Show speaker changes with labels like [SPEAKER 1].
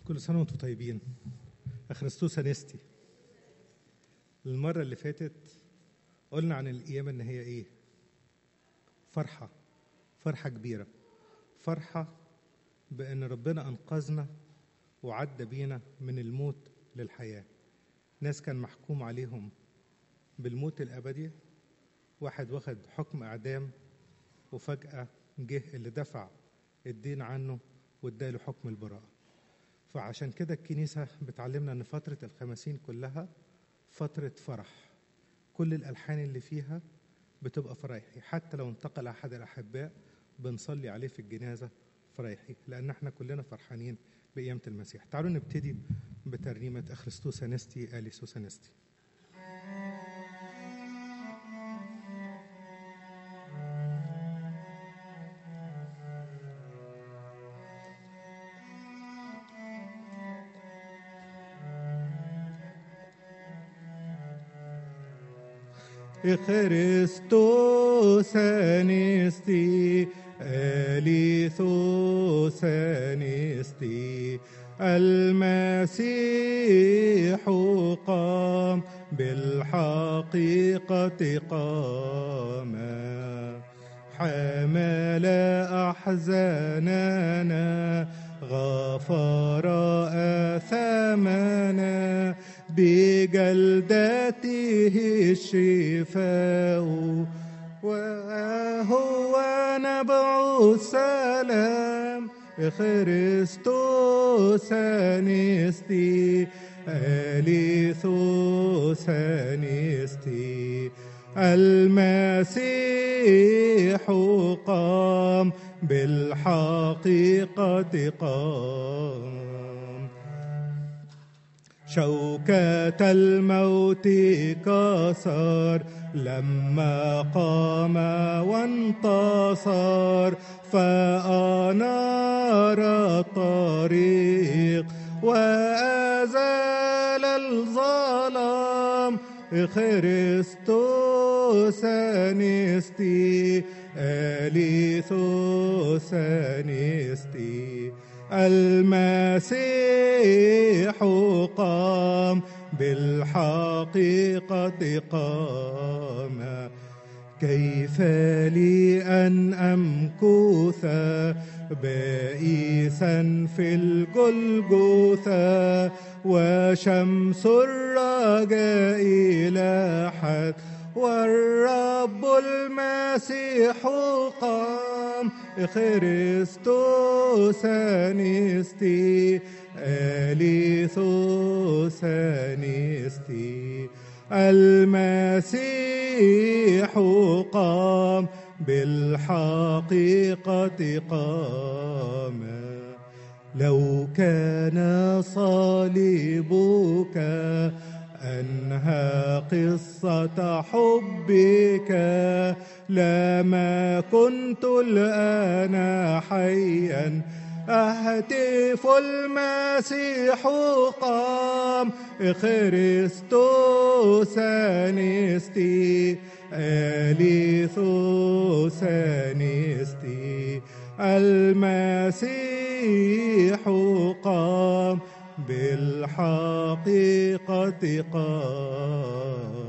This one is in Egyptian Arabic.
[SPEAKER 1] كل سنة وانتم طيبين أخرستوس أنستي المرة اللي فاتت قلنا عن القيامة إن هي إيه؟ فرحة فرحة كبيرة فرحة بأن ربنا أنقذنا وعدى بينا من الموت للحياة ناس كان محكوم عليهم بالموت الأبدي واحد واخد حكم إعدام وفجأة جه اللي دفع الدين عنه واداله حكم البراءة فعشان كده الكنيسة بتعلمنا أن فترة الخمسين كلها فترة فرح كل الألحان اللي فيها بتبقى فرايحي حتى لو انتقل أحد الأحباء بنصلي عليه في الجنازة فرايحي لأن احنا كلنا فرحانين بقيامة المسيح تعالوا نبتدي بترنيمة أخرستوس أنستي آليسوس أنستي Χριστός ανέστη, أليثوس أنستي المسيح قام بالحقيقة قام حمل أحزاننا غفر آثامنا بجلدته الشفاء وهو نبع السلام خريستوس أنستي أليثوس أنستي المسيح قام بالحقيقة قام شوكة الموت كسر لما قام وانتصر فأنار الطريق وأزال الظلام خريستوس أنستي أليثوس أنستي المسيح قام بالحقيقة قام كيف لي أن أمكث بائسا في الجلجثة وشمس الرجاء لاحت والرب المسيح قام خريستوس أنستي أليثوس أنستي المسيح قام بالحقيقة قام لو كان صليبك أنهى قصة حبك لما كنت الآن حيا أهتف المسيح قام خريستوس أنستي أليثوس أنستي المسيح قام بالحقيقة قام